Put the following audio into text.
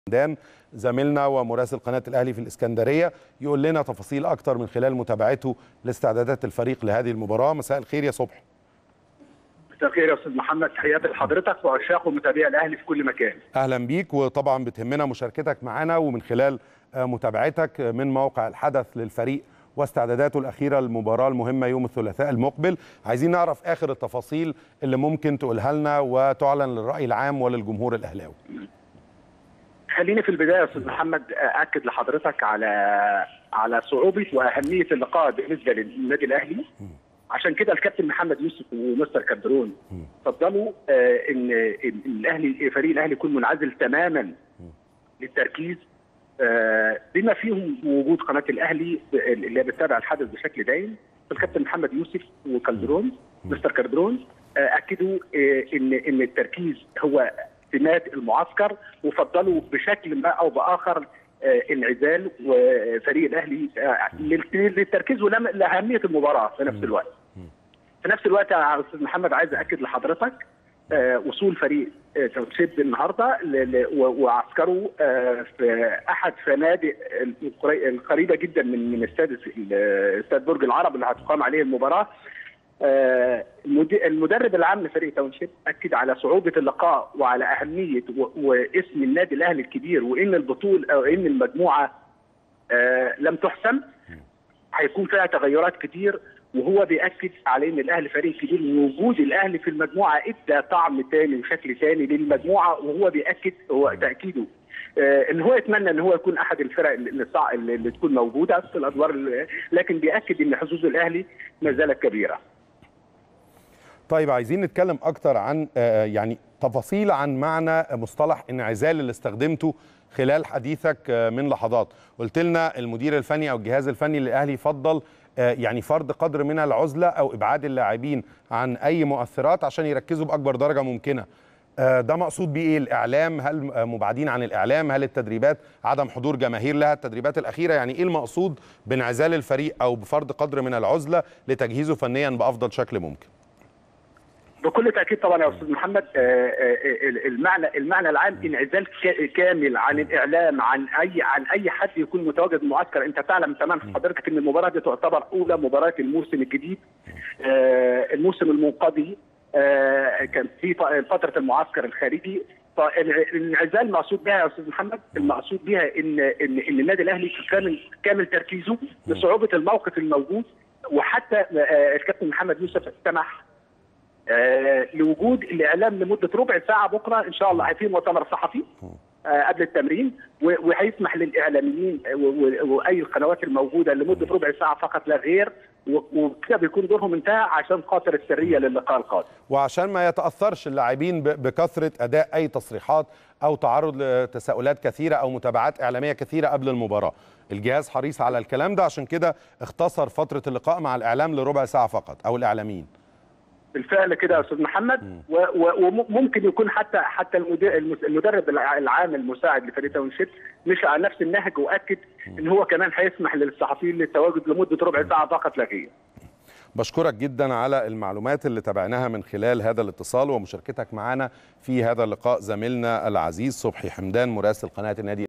دان زميلنا ومراسل قناة الأهلي في الإسكندرية يقول لنا تفاصيل أكتر من خلال متابعته لاستعدادات الفريق لهذه المباراة مساء الخير يا صبحي مساء الخير يا استاذ محمد تحياتي لحضرتك وعشاق ومتابعي الاهلي في كل مكان أهلا بيك وطبعا بتهمنا مشاركتك معنا ومن خلال متابعتك من موقع الحدث للفريق واستعداداته الأخيرة للمباراة المهمة يوم الثلاثاء المقبل عايزين نعرف آخر التفاصيل اللي ممكن تقولها لنا وتعلن للرأي العام وللجمهور الأهلاوي خليني في البدايه يا استاذ محمد اكد لحضرتك على على صعوبه واهميه اللقاء بالنسبه للنادي الاهلي عشان كده الكابتن محمد يوسف ومستر كابدرون فضلوا آه ان إن الاهلي فريق الاهلي يكون منعزل تماما للتركيز آه بما فيهم وجود قناه الاهلي اللي بتتابع الحدث بشكل دائم الكابتن محمد يوسف وكالدرون مستر كالدرون آه اكدوا ان ان التركيز هو سمات المعسكر وفضلوا بشكل ما او باخر انعزال وفريق الاهلي للتركيز لاهميه المباراه في نفس الوقت. في نفس الوقت يا استاذ محمد عايز اكد لحضرتك وصول فريق تونشيب النهارده وعسكره في احد فنادق القريبه جدا من من استاد استاد برج العرب اللي هتقام عليه المباراه المدرب العام لفريق تاونشيب اكد على صعوبه اللقاء وعلى اهميه واسم النادي الاهلي الكبير وان البطوله او ان المجموعه لم تحسم هيكون فيها تغيرات كتير وهو بياكد على ان الاهلي فريق كبير ووجود الاهلي في المجموعه ادى طعم ثاني وشكل ثاني للمجموعه وهو بياكد هو تاكيده ان هو يتمنى ان هو يكون احد الفرق اللي, اللي تكون موجوده في الادوار لكن بياكد ان حظوظ الاهلي ما زالت كبيره. طيب عايزين نتكلم اكتر عن يعني تفاصيل عن معنى مصطلح انعزال اللي استخدمته خلال حديثك من لحظات قلت لنا المدير الفني او الجهاز الفني للاهلي يفضل يعني فرض قدر من العزله او ابعاد اللاعبين عن اي مؤثرات عشان يركزوا باكبر درجه ممكنه ده مقصود بيه ايه الاعلام هل مبعدين عن الاعلام هل التدريبات عدم حضور جماهير لها التدريبات الاخيره يعني ايه المقصود بانعزال الفريق او بفرض قدر من العزله لتجهيزه فنيا بافضل شكل ممكن بكل تاكيد طبعا يا استاذ محمد المعنى المعنى العام انعزال كامل عن الاعلام عن اي عن اي حد يكون متواجد في المعسكر انت تعلم تمام حضرتك ان المباراه دي تعتبر اولى مباريات الموسم الجديد الموسم المنقضي كان في فتره المعسكر الخارجي فالانعزال المقصود بها يا استاذ محمد المقصود بها ان ان ان النادي الاهلي كامل كامل تركيزه لصعوبه الموقف الموجود وحتى الكابتن محمد يوسف سمح آه لوجود الاعلام لمده ربع ساعه بكره ان شاء الله هيكون مؤتمر صحفي آه قبل التمرين وهيسمح للاعلاميين واي القنوات الموجوده لمده ربع ساعه فقط لا غير وكده بيكون دورهم انتهى عشان خاطر السريه للقاء القادم. وعشان ما يتاثرش اللاعبين بكثره اداء اي تصريحات او تعرض لتساؤلات كثيره او متابعات اعلاميه كثيره قبل المباراه. الجهاز حريص على الكلام ده عشان كده اختصر فتره اللقاء مع الاعلام لربع ساعه فقط او الاعلاميين. بالفعل كده يا استاذ محمد وممكن يكون حتى حتى المدرب العام المساعد لفريق تاونشيب مشى على نفس النهج واكد ان هو كمان هيسمح للصحفيين للتواجد لمده ربع ساعه فقط لا غير. بشكرك جدا على المعلومات اللي تابعناها من خلال هذا الاتصال ومشاركتك معنا في هذا اللقاء زميلنا العزيز صبحي حمدان مراسل قناه النادي